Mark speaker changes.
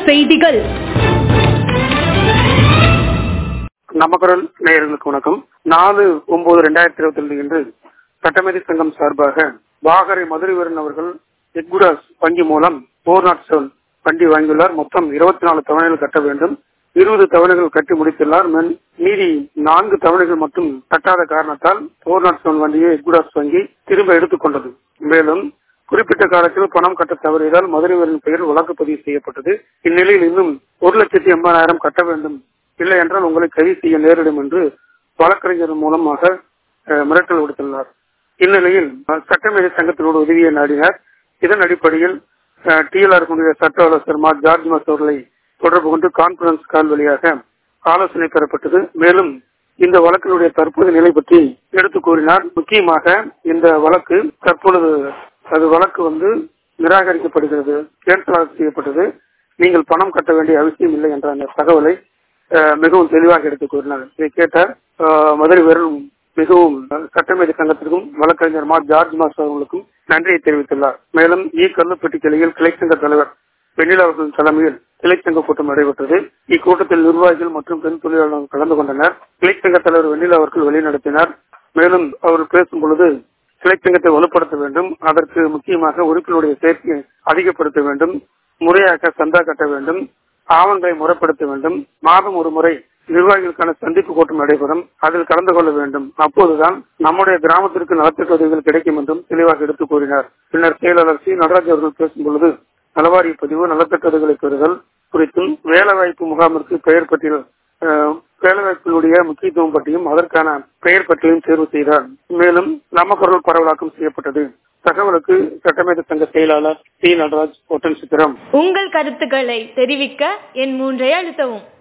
Speaker 1: செய்திகள்
Speaker 2: நமக்குரல் நேயர்களுக்கு வணக்கம் நாலு ஒன்பது ரெண்டாயிரத்தி இருபத்தி ரெண்டு இன்று சட்டமேதை சங்கம் சார்பாக வாகரை மதுரைவரன் அவர்கள் எக்குடாஸ் வங்கி மூலம் போர் நாட் செவன் வண்டி வாங்கியுள்ளார் மொத்தம் இருபத்தி நாலு தவணைகள் கட்ட வேண்டும் இருபது தவணைகள் கட்டி முடித்துள்ளார் மென் மீதி நான்கு தவணைகள் மட்டும் கட்டாத காரணத்தால் போர் நாட் செவன் வண்டியை எக்குடாஸ் வங்கி திரும்ப எடுத்துக்கொண்டது மேலும் குறிப்பிட்ட காலத்தில் பணம் கட்ட தவறியதால் மதுரைவரின் பெயர் வழக்கு பதிவு செய்யப்பட்டது இந்நிலையில் இன்னும் ஒரு லட்சத்தி எண்பதாயிரம் கட்ட வேண்டும் இல்லை என்றால் உங்களை கைது செய்ய நேரிடும் என்று வழக்கறிஞர் மூலமாக அஹ், மிரட்டல் விடுத்துள்ளார் இந்நிலையில் அஹ், சட்டமேதை சங்கத்தினோடு உதவியை நாடினார் இதன் அடிப்படையில் டிஎல்ஆர் கொண்டிய சட்ட ஆலோசகர் மா ஜார்ஜ் மாஸ் அவர்களை தொடர்பு கொண்டு கான்பரன்ஸ் கால் வழியாக ஆலோசனை பெறப்பட்டது மேலும் இந்த வழக்கினுடைய தற்போதைய நிலை பற்றி எடுத்து கூறினார் முக்கியமாக இந்த வழக்கு தற்பொழுது அது வழக்கு வந்து நிராகரிக்கப்படுகிறது கேன்சல் செய்யப்பட்டது நீங்கள் பணம் கட்ட வேண்டிய அவசியம் இல்லை என்ற அந்த தகவலை அஹ், மிகவும் தெளிவாக எடுத்து கூறினார் இதை கேட்ட அஹ், மதுரை வீரரும் மிகவும் சட்டமேதை சங்கத்திற்கும் வழக்கறிஞர் மா ஜார்ஜ் மாஸ் அவர்களுக்கும் நன்றியை தெரிவித்துள்ளார் மேலும் இ கல்லுப்பட்டி கிளையில் கிளை சங்க தலைவர் வெண்ணிலா அவர்களின் தலைமையில் கிளை சங்க கூட்டம் நடைபெற்றது இக்கூட்டத்தில் நிர்வாகிகள் மற்றும் பெண் தொழிலாளர்கள் கலந்து கொண்டனர் கிளை சங்க தலைவர் வெண்ணிலா அவர்கள் வழிநடத்தினார் மேலும் அவர் பேசும் பொழுது கிளை சங்கத்தை வலுப்படுத்த வேண்டும் அதற்கு முக்கியமாக உறுப்பினருடைய சேர்க்கையை அதிகப்படுத்த வேண்டும் முறையாக சந்தா கட்ட வேண்டும் ஆவணங்களை முறைப்படுத்த வேண்டும் மாதம் ஒரு முறை நிர்வாகிகளுக்கான சந்திப்பு கூட்டம் நடைபெறும் அதில் கலந்து கொள்ள வேண்டும் அப்போதுதான் நம்முடைய கிராமத்திற்கு நலத்திட்ட உதவிகள் கிடைக்கும் என்றும் தெளிவாக எடுத்துக் கூறினார் பின்னர் செயலாளர் சி நடராஜ் அவர்கள் பேசும் பொழுது நலவாரிய பதிவு நலத்திட்ட உதவிகளை பெறுதல் குறித்தும் வேலைவாய்ப்பு முகாமிற்கு பெயர் பட்டியல் அஹ், வேலைவாய்ப்பினுடைய முக்கியத்துவம் பற்றியும் அதற்கான பெயர் பட்டியலையும் தேர்வு செய்தார் மேலும் நம்ம குரல் பரவலாக்கம் செய்யப்பட்டது தகவலுக்கு சட்டமேத சங்க செயலாளர் சி நடராஜ் ஒட்டன் சித்திரம்
Speaker 1: உங்கள் கருத்துக்களை தெரிவிக்க என் மூன்றை அழுத்தவும்